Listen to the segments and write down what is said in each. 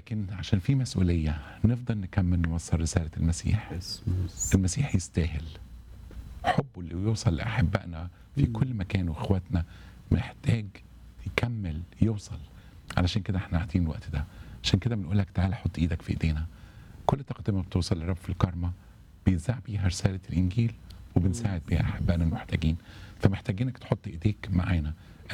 لكن عشان في مسؤوليه نفضل نكمل نوصل رساله المسيح المسيح يستاهل حبه اللي يوصل لاحبائنا في مم. كل مكان واخواتنا محتاج يكمل يوصل علشان كده احنا قاعدين الوقت ده عشان كده بنقول لك تعالى حط ايدك في ايدينا كل تقدمه بتوصل للرب في الكرمه بيذاع بيها رساله الانجيل وبنساعد بيها احبائنا المحتاجين فمحتاجينك تحط ايديك معانا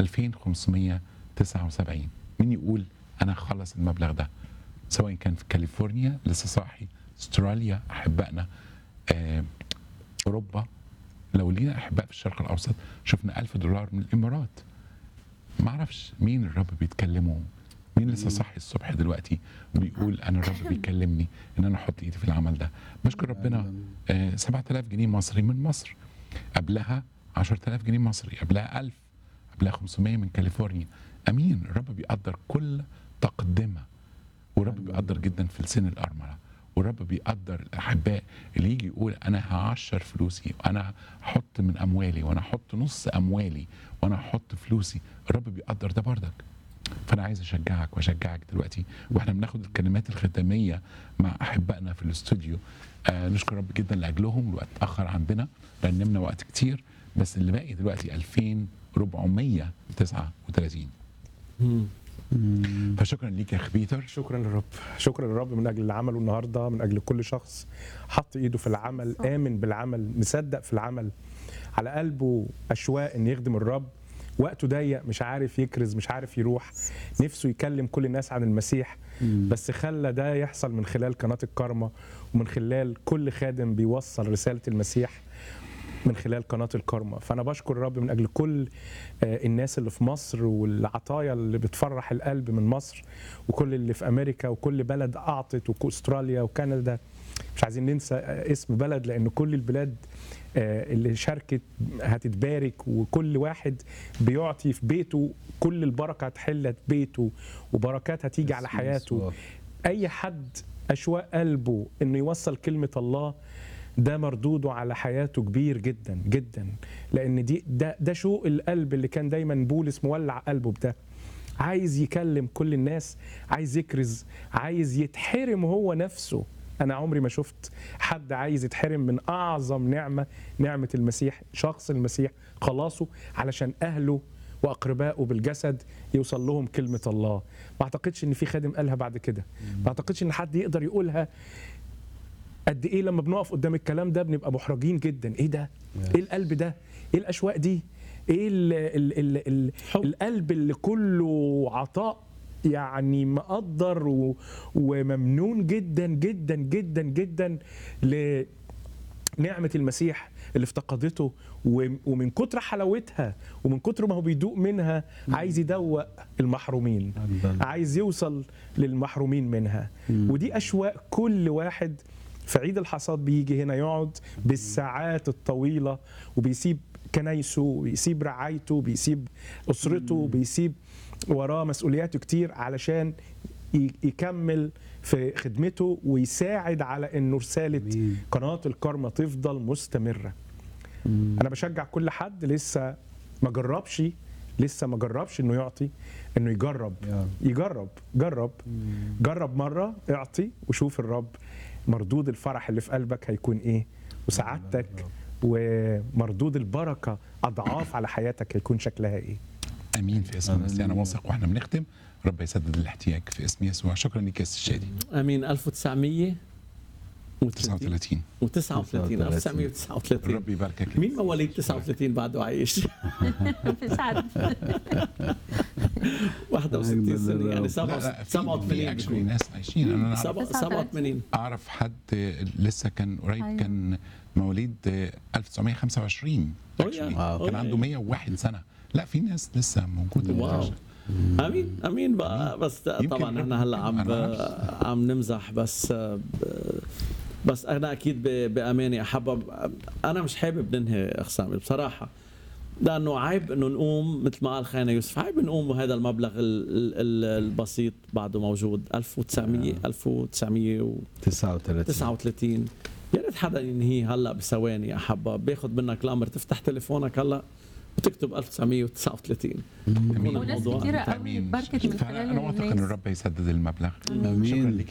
2579 مين يقول انا هخلص المبلغ ده سواء كان في كاليفورنيا لسه صاحي استراليا احبائنا آه، اوروبا لو لينا احباء في الشرق الاوسط شفنا ألف دولار من الامارات ما اعرفش مين الرب بيتكلموا مين لسه صاحي الصبح دلوقتي وبيقول انا الرب بيكلمني ان انا احط ايدي في العمل ده بشكر ربنا آه 7000 جنيه مصري من مصر قبلها 10000 جنيه مصري قبلها 1000 قبلها 500 من كاليفورنيا امين الرب بيقدر كل تقدمه والرب بيقدر جدا في السن الارمله والرب بيقدر الاحباء اللي يجي يقول انا هعشر فلوسي وانا هحط من اموالي وانا هحط نص اموالي وانا هحط فلوسي الرب بيقدر ده بردك فانا عايز اشجعك واشجعك دلوقتي واحنا بناخد الكلمات الختاميه مع احبائنا في الاستوديو آه نشكر رب جدا لاجلهم الوقت اتاخر عندنا لان نمنا وقت كتير بس اللي باقي دلوقتي 2439 مم. فشكرا ليك يا اخ بيتر شكرا للرب شكرا للرب من اجل اللي عمله النهارده من اجل كل شخص حط ايده في العمل امن بالعمل مصدق في العمل على قلبه اشواق ان يخدم الرب وقته ضيق مش عارف يكرز مش عارف يروح نفسه يكلم كل الناس عن المسيح بس خلى ده يحصل من خلال قناه الكرمه ومن خلال كل خادم بيوصل رساله المسيح من خلال قناه الكرمه فانا بشكر الرب من اجل كل آه، الناس اللي في مصر والعطايا اللي بتفرح القلب من مصر وكل اللي في امريكا وكل بلد اعطت واستراليا وكندا مش عايزين ننسى آه، اسم بلد لان كل البلاد آه، اللي شاركت هتتبارك وكل واحد بيعطي في بيته كل البركه هتحل في بيته وبركات هتيجي على حياته اي حد اشواق قلبه انه يوصل كلمه الله ده مردوده على حياته كبير جدا جدا لان دي ده ده شوق القلب اللي كان دايما بولس مولع قلبه بده عايز يكلم كل الناس عايز يكرز عايز يتحرم هو نفسه انا عمري ما شفت حد عايز يتحرم من اعظم نعمه نعمه المسيح شخص المسيح خلاصه علشان اهله واقربائه بالجسد يوصل لهم كلمه الله ما اعتقدش ان في خادم قالها بعد كده ما اعتقدش ان حد يقدر يقولها قد ايه لما بنقف قدام الكلام ده بنبقى محرجين جدا ايه ده ايه القلب ده ايه الاشواق دي ايه ال ال ال ال حب. القلب اللي كله عطاء يعني مقدر و وممنون جدا جدا جدا جدا لنعمة المسيح اللي افتقدته و- ومن كتر حلاوتها ومن كتر ما هو بيدوق منها عايز يدوق المحرومين عايز يوصل للمحرومين منها ودي أشواق كل واحد في عيد الحصاد بيجي هنا يقعد بالساعات الطويلة وبيسيب كنايسه وبيسيب رعايته بيسيب أسرته بيسيب وراه مسؤولياته كتير علشان ي- يكمل في خدمته ويساعد على انه رساله أمين. قناه الكرمه تفضل مستمره. انا بشجع كل حد لسه ما جربش لسه ما جربش انه يعطي انه يجرب يا رب. يجرب جرب جرب مره اعطي وشوف الرب مردود الفرح اللي في قلبك هيكون ايه وسعادتك ومردود البركه اضعاف على حياتك هيكون شكلها ايه امين في اسم المسيح انا آمين. واثق واحنا بنختم رب يسدد الاحتياج في اسم يسوع شكرا لك يا استاذ شادي امين 1939 39 و39 1939 الرب يباركك مين مواليد 39 بعده عايش؟ مش عارف 61 سنه يعني لا لا في 87 actually بيكون. ناس عايشين انا أعرف, سبعة- 87 اعرف حد لسه كان قريب أيوة. كان مواليد 1925 Oh yeah. actually. واو. كان Oh عنده yeah. 101 سنه لا في ناس لسه موجوده واو امين امين بقى بس يمكن طبعا احنا هلا عم أنا عم نمزح بس بس انا اكيد ب- بامانه احب انا مش حابب ننهي اخصامي بصراحه لانه عيب انه نقوم مثل ما قال خينا يوسف عيب نقوم بهذا المبلغ ال- ال- البسيط بعده موجود 1900 1939 39 يا ريت حدا ينهيه هلا بثواني يا حبا باخذ منك الامر تفتح تليفونك هلا بتكتب 1939 امين وناس الموضوع كتيرة انتهى. قوي بركت من خلال فانا واثق ان الناس الرب يسدد المبلغ آمين. شكرا لك